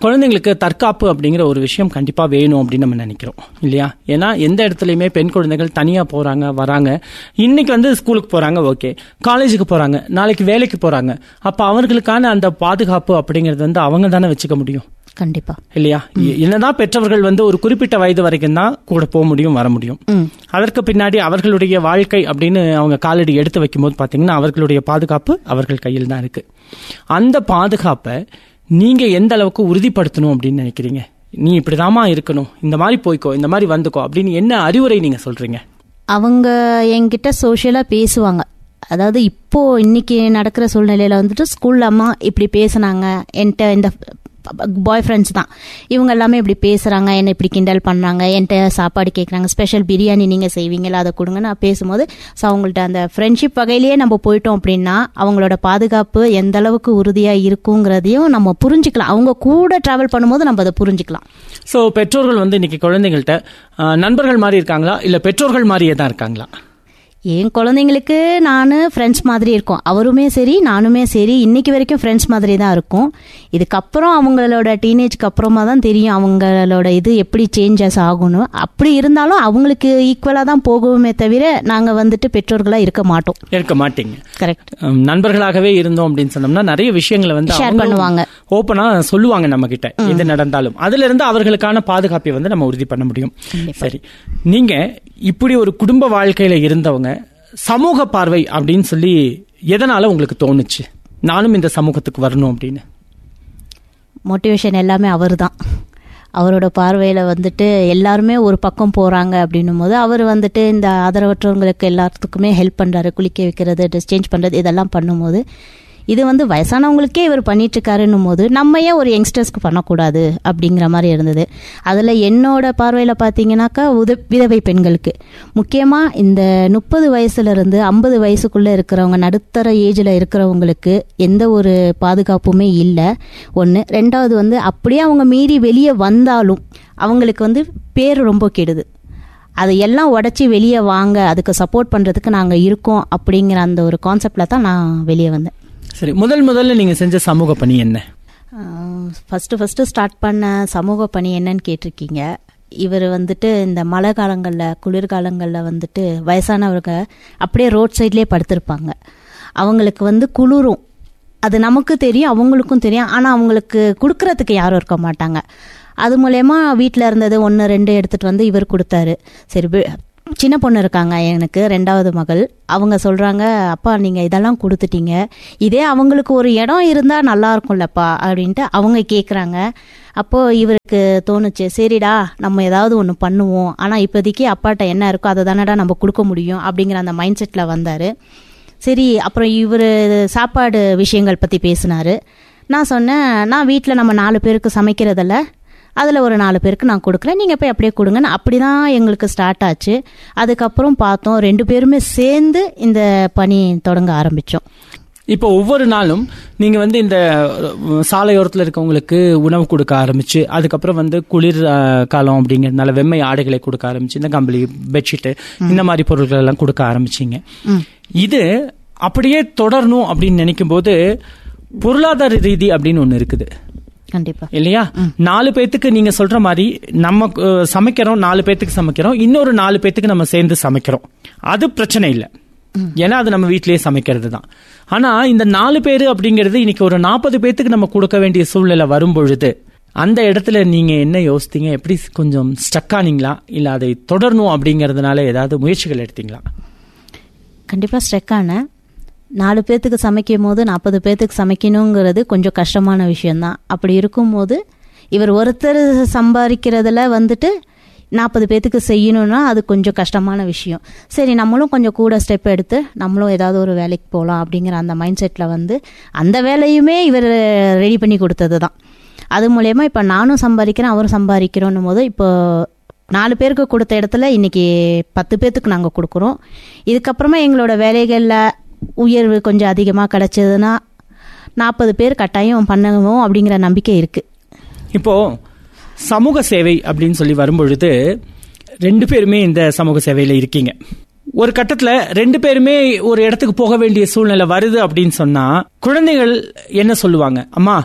குழந்தைங்களுக்கு தற்காப்பு அப்படிங்கிற ஒரு விஷயம் கண்டிப்பா வேணும் அப்படின்னு நம்ம நினைக்கிறோம் இல்லையா ஏன்னா எந்த இடத்துலயுமே பெண் குழந்தைகள் தனியா போறாங்க வராங்க இன்னைக்கு வந்து ஸ்கூலுக்கு போறாங்க ஓகே காலேஜுக்கு போறாங்க நாளைக்கு வேலைக்கு போறாங்க அப்ப அவர்களுக்கான அந்த பாதுகாப்பு அப்படிங்கிறது வந்து அவங்க தானே வச்சுக்க முடியும் கண்டிப்பா இல்லையா எ- என்னதான் பெற்றவர்கள் வந்து ஒரு குறிப்பிட்ட வயது வரைக்கும் தான் கூட போக முடியும் வர முடியும் ம் அதற்கு பின்னாடி அவர்களுடைய வாழ்க்கை அப்படின்னு அவங்க காலடி எடுத்து வைக்கும்போது பாத்தீங்கன்னா அவர்களுடைய பாதுகாப்பு அவர்கள் கையில் தான் இருக்கு அந்த பாதுகாப்பை நீங்க எந்த அளவுக்கு உறுதிப்படுத்தணும் அப்படின்னு நினைக்கிறீங்க நீ இப்படிதாம்மா இருக்கணும் இந்த மாதிரி போய்க்கோ இந்த மாதிரி வந்துக்கோ அப்படின்னு என்ன அறிவுரை நீங்க சொல்றீங்க அவங்க என்கிட்ட சோஷியலாக பேசுவாங்க அதாவது இப்போ இன்னைக்கு நடக்கிற சூழ்நிலையில வந்துட்டு ஸ்கூல்ல அம்மா இப்படி பேசுனாங்க என்கிட்ட இந்த பாய் ஃப்ரெண்ட்ஸ் தான் இவங்க எல்லாமே இப்படி பேசுறாங்க என்னை இப்படி கிண்டல் பண்ணாங்க என்கிட்ட சாப்பாடு கேட்குறாங்க ஸ்பெஷல் பிரியாணி நீங்க செய்வீங்களா அதை கொடுங்க நான் பேசும்போது ஸோ அவங்கள்ட்ட அந்த ஃப்ரெண்ட்ஷிப் வகையிலேயே நம்ம போயிட்டோம் அப்படின்னா அவங்களோட பாதுகாப்பு எந்த அளவுக்கு உறுதியா இருக்குங்கிறதையும் நம்ம புரிஞ்சுக்கலாம் அவங்க கூட டிராவல் பண்ணும்போது நம்ம அதை புரிஞ்சுக்கலாம் சோ பெற்றோர்கள் வந்து இன்னைக்கு குழந்தைகள்கிட்ட ஆஹ், நண்பர்கள் மாதிரி இருக்காங்களா இல்ல பெற்றோர்கள் மாதிரியே தான் இருக்காங்களா என் குழந்தைங்களுக்கு நான் ஃப்ரெண்ட்ஸ் மாதிரி இருக்கோம் அவருமே சரி நானுமே சரி இன்னைக்கு வரைக்கும் ஃப்ரெண்ட்ஸ் மாதிரி தான் இருக்கும் இதுக்கப்புறம் அவங்களோட டீனேஜ்க்கு அப்புறமா தான் தெரியும் அவங்களோட இது எப்படி சேஞ்சஸ் ஆகணும் அப்படி இருந்தாலும் அவங்களுக்கு ஈக்குவலாக தான் போகுமே தவிர நாங்கள் வந்துட்டு பெற்றோர்களாக இருக்க மாட்டோம் இருக்க மாட்டீங்க கரெக்ட் ஹம், நண்பர்களாகவே இருந்தோம் அப்படின்னு சொன்னோம்னா நிறைய விஷயங்களை வந்து Share அவங்களும் பண்ணுவாங்க. ஓப்பனா சொல்லுவாங்க நம்ம கிட்ட எது நடந்தாலும் அதுல இருந்து அவர்களுக்கான பாதுகாப்பை வந்து நம்ம உறுதி பண்ண முடியும் சரி நீங்க இப்படி ஒரு குடும்ப வாழ்க்கையில இருந்தவங்க சமூக பார்வை அப்படின்னு சொல்லி எதனால உங்களுக்கு தோணுச்சு நானும் இந்த சமூகத்துக்கு வரணும் அப்படின்னு மோட்டிவேஷன் எல்லாமே அவர் தான் அவரோட பார்வையில் வந்துட்டு எல்லாருமே ஒரு பக்கம் போகிறாங்க அப்படின்னும் போது அவர் வந்துட்டு இந்த ஆதரவற்றவங்களுக்கு எல்லாத்துக்குமே ஹெல்ப் பண்ணுறாரு குளிக்க வைக்கிறது ட்ரெஸ் சேஞ்ச் பண்ணுறது இதெல்லாம் பண்ணும்போது இது வந்து வயசானவங்களுக்கே இவர் பண்ணிட்டு இருக்காருன்னும் போது நம்ம ஏன் ஒரு யங்ஸ்டர்ஸ்க்கு பண்ணக்கூடாது அப்படிங்கிற மாதிரி இருந்தது அதில் என்னோட பார்வையில் பார்த்தீங்கன்னாக்கா உத விதவை பெண்களுக்கு முக்கியமாக இந்த முப்பது வயசுலேருந்து ஐம்பது வயசுக்குள்ளே இருக்கிறவங்க நடுத்தர ஏஜில் இருக்கிறவங்களுக்கு எந்த ஒரு பாதுகாப்புமே இல்லை ஒன்று ரெண்டாவது வந்து அப்படியே அவங்க மீறி வெளியே வந்தாலும் அவங்களுக்கு வந்து பேர் ரொம்ப கெடுது அதை எல்லாம் உடச்சி வெளியே வாங்க அதுக்கு சப்போர்ட் பண்ணுறதுக்கு நாங்கள் இருக்கோம் அப்படிங்கிற அந்த ஒரு கான்செப்டில் தான் நான் வெளியே வந்தேன் சரி முதல் முதல்ல நீங்க செஞ்ச சமூக பணி என்ன ஃபஸ்ட்டு ஃபஸ்ட்டு ஸ்டார்ட் பண்ண சமூக பணி என்னன்னு கேட்டிருக்கீங்க இவர் வந்துட்டு இந்த மழை காலங்களில் குளிர்காலங்களில் வந்துட்டு வயசானவங்க அப்படியே ரோட் சைட்லேயே படுத்திருப்பாங்க அவங்களுக்கு வந்து குளிரும் அது நமக்கு தெரியும் அவங்களுக்கும் தெரியும் ஆனால் அவங்களுக்கு கொடுக்கறதுக்கு யாரும் இருக்க மாட்டாங்க அது மூலயமா வீட்டில் இருந்தது ஒன்று ரெண்டு எடுத்துகிட்டு வந்து இவர் கொடுத்தாரு சரி வி- சின்ன பொண்ணு இருக்காங்க எனக்கு ரெண்டாவது மகள் அவங்க சொல்கிறாங்க அப்பா நீங்கள் இதெல்லாம் கொடுத்துட்டீங்க இதே அவங்களுக்கு ஒரு இடம் இருந்தால் நல்லா இருக்கும்லப்பா அப்படின்ட்டு அவங்க கேட்குறாங்க அப்போது இவருக்கு தோணுச்சு சரிடா நம்ம ஏதாவது ஒன்று பண்ணுவோம் ஆனால் இப்போதைக்கு அப்பாட்ட என்ன இருக்கோ அதை தானடா நம்ம கொடுக்க முடியும் அப்படிங்கிற அந்த மைண்ட் செட்டில் வந்தார் சரி அப்புறம் இவர் சாப்பாடு விஷயங்கள் பற்றி பேசினாரு நான் சொன்னேன் நான் வீட்டில் நம்ம நாலு பேருக்கு சமைக்கிறதில்ல அதில் ஒரு நாலு பேருக்கு நான் கொடுக்குறேன் நீங்கள் போய் அப்படியே கொடுங்கன்னு அப்படி தான் எங்களுக்கு ஸ்டார்ட் ஆச்சு அதுக்கப்புறம் பார்த்தோம் ரெண்டு பேருமே சேர்ந்து இந்த பணி தொடங்க ஆரம்பித்தோம் இப்போ ஒவ்வொரு நாளும் நீங்க வந்து இந்த அஹ், சாலையோரத்துல இருக்கவங்களுக்கு உணவு கொடுக்க ஆரம்பிச்சு அதுக்கப்புறம் வந்து குளிர் அஹ், காலம் அப்படிங்கறதுனால வெம்மை ஆடைகளை கொடுக்க ஆரம்பிச்சு இந்த கம்பளி பெட்ஷீட் இந்த மாதிரி பொருட்கள் எல்லாம் கொடுக்க ஆரம்பிச்சீங்க இது அப்படியே தொடரணும் அப்படின்னு நினைக்கும் போது பொருளாதார ரீதி அப்படின்னு ஒண்ணு இருக்குது கண்டிப்பாக இல்லையா நாலு பேத்துக்கு நீங்க சொல்ற மாதிரி நம்ம அஹ், சமைக்கிறோம் நாலு பேத்துக்கு சமைக்கிறோம் இன்னொரு நாலு பேத்துக்கு நம்ம சேர்ந்து சமைக்கிறோம் அது பிரச்சனை இல்லை ஏன்னா அது நம்ம வீட்டிலேயே சமைக்கிறது தான் ஆனா இந்த நாலு பேரு அப்படிங்கிறது இன்னைக்கு ஒரு நாற்பது பேத்துக்கு நம்ம கொடுக்க வேண்டிய சூழ்நிலை வரும் பொழுது அந்த இடத்துல நீங்க என்ன யோசித்தீங்க எப்படி கொஞ்சம் ஸ்டக் ஆனீங்களா இல்ல அதை தொடரணும் அப்படிங்கறதுனால ஏதாவது முயற்சிகள் எடுத்தீங்களா கண்டிப்பாக ஸ்ட்ரெக் ஆனேன் நாலு பேர்த்துக்கு சமைக்கும் போது நாற்பது பேர்த்துக்கு சமைக்கணுங்கிறது கொஞ்சம் கஷ்டமான விஷயம்தான் அப்படி இருக்கும்போது இவர் ஒருத்தர் சம்பாதிக்கிறதுல வந்துட்டு நாற்பது பேர்த்துக்கு செய்யணும்னா அது கொஞ்சம் கஷ்டமான விஷயம் சரி நம்மளும் கொஞ்சம் கூட ஸ்டெப் எடுத்து நம்மளும் ஏதாவது ஒரு வேலைக்கு போகலாம் அப்படிங்கிற அந்த மைண்ட் செட்டில் வந்து அந்த வேலையுமே இவர் ரெடி பண்ணி கொடுத்தது தான் அது மூலயமா இப்போ நானும் சம்பாதிக்கிறேன் அவரும் சம்பாதிக்கிறோன்னும் போது இப்போ நாலு பேருக்கு கொடுத்த இடத்துல இன்னைக்கு பத்து பேர்த்துக்கு நாங்கள் கொடுக்குறோம் இதுக்கப்புறமா எங்களோட வேலைகளில் உயர்வு கொஞ்சம் அதிகமாக கிடைச்சதுன்னா நாற்பது பேர் கட்டாயம் பண்ணுவோம் அப்படிங்கிற நம்பிக்கை இருக்குது இப்போ சமூக சேவை அப்படின்னு சொல்லி வரும்பொழுது ரெண்டு பேருமே இந்த சமூக சேவையில இருக்கீங்க ஒரு கட்டத்துல ரெண்டு பேருமே ஒரு இடத்துக்கு போக வேண்டிய சூழ்நிலை வருது அப்படின்னு சொன்னா குழந்தைகள் என்ன சொல்லுவாங்க அம்மா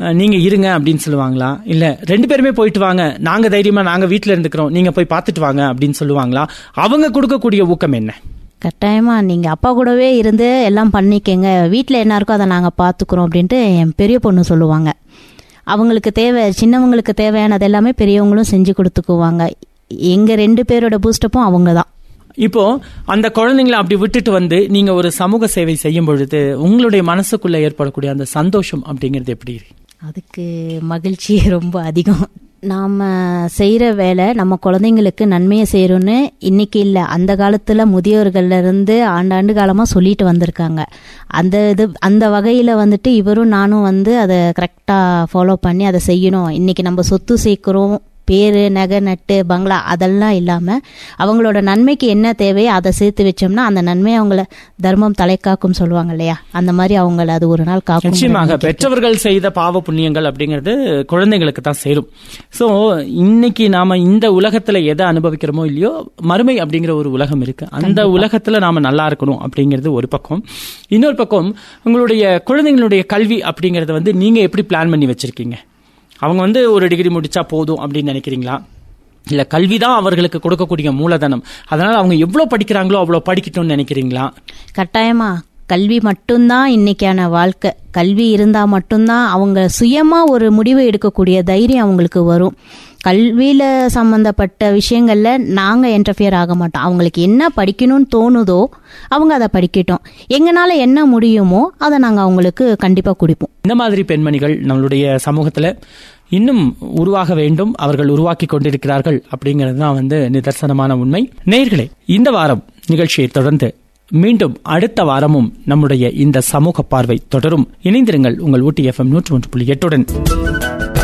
அஹ், நீங்க இருங்க அப்படின்னு சொல்லுவாங்களா இல்ல ரெண்டு பேருமே போயிட்டு வாங்க நாங்க தைரியமா நாங்க வீட்ல இருந்துக்கிறோம் நீங்க போய் பார்த்துட்டு வாங்க அப்படின்னு சொல்லுவாங்களா அவங்க கொடுக்கக்கூடிய ஊக்கம் என்ன கட்டாயமா நீங்க அப்பா கூடவே இருந்து எல்லாம் பண்ணிக்கங்க வீட்டில் என்ன இருக்கோ அதை நாங்கள் பார்த்துக்குறோம் அப்படின்ட்டு என் பெரிய பொண்ணு சொல்லுவாங்க அவங்களுக்கு தேவை சின்னவங்களுக்கு தேவையானது எல்லாமே பெரியவங்களும் செஞ்சு கொடுத்துக்குவாங்க எங்க ரெண்டு பேரோட பூஸ்டப்பும் அவங்க தான் இப்போ அந்த குழந்தைங்களை அப்படி விட்டுட்டு வந்து நீங்க ஒரு சமூக சேவை செய்யும் பொழுது உங்களுடைய மனசுக்குள்ள ஏற்படக்கூடிய அந்த சந்தோஷம் அப்படிங்கிறது எப்படி அதுக்கு மகிழ்ச்சி ரொம்ப அதிகம் நாம் செய்கிற வேலை நம்ம குழந்தைங்களுக்கு நன்மையை செய்கிறோன்னு இன்னைக்கு இல்லை அந்த காலத்தில் முதியோர்கள்ல இருந்து ஆண்டாண்டு காலமாக சொல்லிட்டு வந்திருக்காங்க அந்த இது அந்த வகையில் வந்துட்டு இவரும் நானும் வந்து அதை கரெக்டாக ஃபாலோ பண்ணி அதை செய்யணும் இன்னைக்கு நம்ம சொத்து சேர்க்குறோம் பேரு நகை நட்டு பங்களா அதெல்லாம் இல்லாமல் அவங்களோட நன்மைக்கு என்ன தேவையோ அதை சேர்த்து வச்சோம்னா அந்த நன்மை அவங்கள தர்மம் தலை காக்கும் சொல்லுவாங்க இல்லையா அந்த மாதிரி அவங்கள அது ஒரு நாள் காக்கும் நிச்சயமாக பெற்றவர்கள் செய்த பாவ புண்ணியங்கள் அப்படிங்கிறது குழந்தைங்களுக்கு தான் சேரும் சோ இன்னைக்கு நாம இந்த உலகத்துல எதை அனுபவிக்கிறோமோ இல்லையோ மறுமை அப்படிங்கிற ஒரு உலகம் இருக்கு அந்த உலகத்துல நாம நல்லா இருக்கணும் அப்படிங்கிறது ஒரு பக்கம் இன்னொரு பக்கம் உங்களுடைய குழந்தைங்களுடைய கல்வி அப்படிங்கறத வந்து நீங்க எப்படி பிளான் பண்ணி வச்சிருக்கீங்க அவங்க வந்து ஒரு டிகிரி முடிச்சா போதும் அப்படின்னு நினைக்கிறீங்களா இல்ல கல்விதான் அவர்களுக்கு கொடுக்கக்கூடிய மூலதனம் அதனால அவங்க எவ்வளவு படிக்கிறாங்களோ அவ்வளவு படிக்கட்டும்னு நினைக்கிறீங்களா கட்டாயமா கல்வி மட்டும்தான் இன்னைக்கான வாழ்க்கை கல்வி இருந்தா மட்டும்தான் அவங்க சுயமா ஒரு முடிவு எடுக்கக்கூடிய தைரியம் அவங்களுக்கு வரும் கல்வியில சம்பந்தப்பட்ட விஷயங்கள்ல நாங்க இன்டர்ஃபியர் ஆக மாட்டோம் அவங்களுக்கு என்ன படிக்கணும்னு தோணுதோ அவங்க அதை படிக்கட்டும் எங்கனால என்ன முடியுமோ அதை நாங்க அவங்களுக்கு கண்டிப்பா கொடுப்போம் இந்த மாதிரி பெண்மணிகள் நம்மளுடைய சமூகத்துல இன்னும் உருவாக வேண்டும் அவர்கள் உருவாக்கி கொண்டிருக்கிறார்கள் அப்படிங்கிறது தான் வந்து நிதர்சனமான உண்மை நேயர்களே இந்த வாரம் நிகழ்ச்சியை தொடர்ந்து மீண்டும் அடுத்த வாரமும் நம்முடைய இந்த சமூக பார்வை தொடரும் இணைந்திருங்கள் உங்கள் ஊட்டி எஃப்எம் நூற்று ஒன்று புள்ளி எட்டுடன்